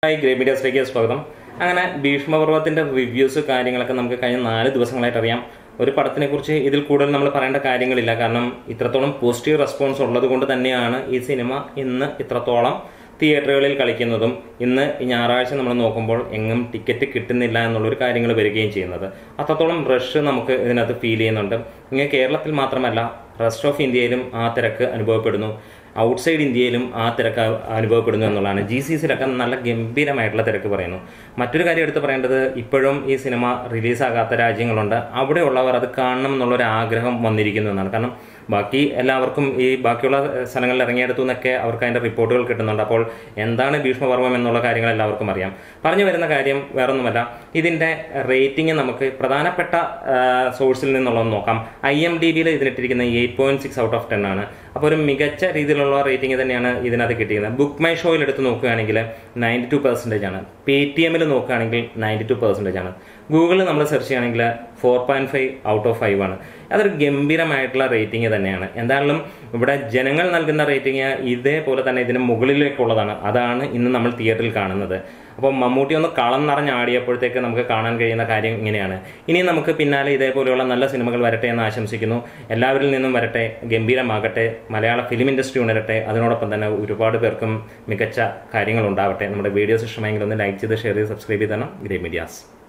hi grey മീഡിയാസിലേക്ക് സ്വാഗതം അങ്ങനെ ഭീഷ്മപർവത്തിന്റെ reviews കാര്യങ്ങളൊക്കെ നമുക്ക് കഴിഞ്ഞ നാല് ദിവസങ്ങളായിട്ട് അറിയാം ഒരു പടത്തിനെ കുറിച്ച് ഇതിൽ കൂടുതൽ നമ്മൾ പറയേണ്ട കാര്യങ്ങളില്ല കാരണം ഇത്രത്തോളം പോസിറ്റീവ് റെസ്പോൺസ് ഉള്ളത് കൊണ്ട് തന്നെയാണ് ഈ സിനിമ ഇന്ന് ഇത്രത്തോളം തിയേറ്ററുകളിൽ കളിക്കുന്നതും ഇന്ന് ഈ ഞായറാഴ്ച നമ്മൾ നോക്കുമ്പോൾ എങ്ങും ടിക്കറ്റ് കിട്ടുന്നില്ല എന്നുള്ളൊരു കാര്യങ്ങൾ വരികയും ചെയ്യുന്നത് അത്രത്തോളം റഷ് നമുക്ക് ഇതിനകത്ത് ഫീൽ ചെയ്യുന്നുണ്ട് ഇങ്ങനെ കേരളത്തിൽ മാത്രമല്ല റെസ്റ്റ് ഓഫ് ഇന്ത്യയിലും ആ തിരക്ക് അനുഭവപ്പെടുന്നു ഔട്ട്സൈഡ് ഇന്ത്യയിലും ആ തിരക്ക് അനുഭവപ്പെടുന്നു എന്നുള്ളതാണ് ജി സി സിയിലൊക്കെ നല്ല ഗംഭീരമായിട്ടുള്ള തിരക്ക് പറയുന്നു മറ്റൊരു കാര്യം എടുത്ത് പറയേണ്ടത് ഇപ്പോഴും ഈ സിനിമ റിലീസാകാത്ത രാജ്യങ്ങളുണ്ട് അവിടെയുള്ളവർ അത് കാണണം എന്നുള്ളൊരു ആഗ്രഹം വന്നിരിക്കുന്നു എന്നാണ് കാരണം ബാക്കി എല്ലാവർക്കും ഈ ബാക്കിയുള്ള സ്ഥലങ്ങളിൽ ഇറങ്ങിയെടുത്തു എന്നൊക്കെ അവർക്ക് അതിന്റെ റിപ്പോർട്ടുകൾ കിട്ടുന്നുണ്ട് അപ്പോൾ എന്താണ് ഭീഷ്മപർവം എന്നുള്ള കാര്യങ്ങൾ എല്ലാവർക്കും അറിയാം പറഞ്ഞു വരുന്ന കാര്യം വേറൊന്നുമല്ല ഇതിന്റെ റേറ്റിംഗ് നമുക്ക് പ്രധാനപ്പെട്ട സോഴ്സിൽ നിന്നുള്ളത് നോക്കാം ഐ എം ഡി ബിയിൽ ഇതിനിട്ടിരിക്കുന്ന eight point six out of ten ആണ് അപ്പോൾ ഒരു മികച്ച രീതിയിലുള്ള റേറ്റിംഗ് തന്നെയാണ് ഇതിനകത്ത് കിട്ടിയിരുന്നത് ബുക്ക് മൈ ഷോയിൽ എടുത്ത് നോക്കുകയാണെങ്കിൽ നയൻറ്റി ടു പെർസെൻറ്റേജ് ആണ് പേ ടി എമ്മിൽ നോക്കുകയാണെങ്കിൽ നയൻറ്റി ടു പെർസെൻറ്റേജ് ആണ് ഗൂഗിളിൽ നമ്മൾ സെർച്ച് ചെയ്യുകയാണെങ്കിൽ four point five out of five ആണ് അതൊരു ഗംഭീരമായിട്ടുള്ള റേറ്റിംഗ് തന്നെയാണ് എന്തായാലും ഇവിടെ ജനങ്ങൾ നൽകുന്ന റേറ്റിംഗ് ഇതേപോലെ തന്നെ ഇതിന് മുകളിലേക്കുള്ളതാണ് അതാണ് ഇന്ന് നമ്മൾ തിയേറ്ററിൽ കാണുന്നത് അപ്പോൾ മമ്മൂട്ടി ഒന്ന് കളം നിറഞ്ഞാടിയപ്പോഴത്തേക്ക് നമുക്ക് കാണാൻ കഴിയുന്ന കാര്യം ഇങ്ങനെയാണ് ഇനി നമുക്ക് പിന്നാലെ ഇതേപോലെയുള്ള നല്ല സിനിമകൾ വരട്ടെ എന്ന് ആശംസിക്കുന്നു എല്ലാവരിൽ നിന്നും വരട്ടെ ഗംഭീരമാകട്ടെ മലയാള ഫിലിം ഇൻഡസ്ട്രി ഉണരട്ടെ അതിനോടൊപ്പം തന്നെ ഒരുപാട് പേർക്കും മികച്ച കാര്യങ്ങൾ ഉണ്ടാവട്ടെ നമ്മുടെ വീഡിയോസ് ഇഷ്ടമെങ്കിൽ ഒന്ന് ലൈക്ക് ചെയ്ത് ഷെയർ ചെയ്ത് സബ്സ്ക്രൈബ് ചെയ്ത് തരണം ഗ്രേ മീഡിയാസ്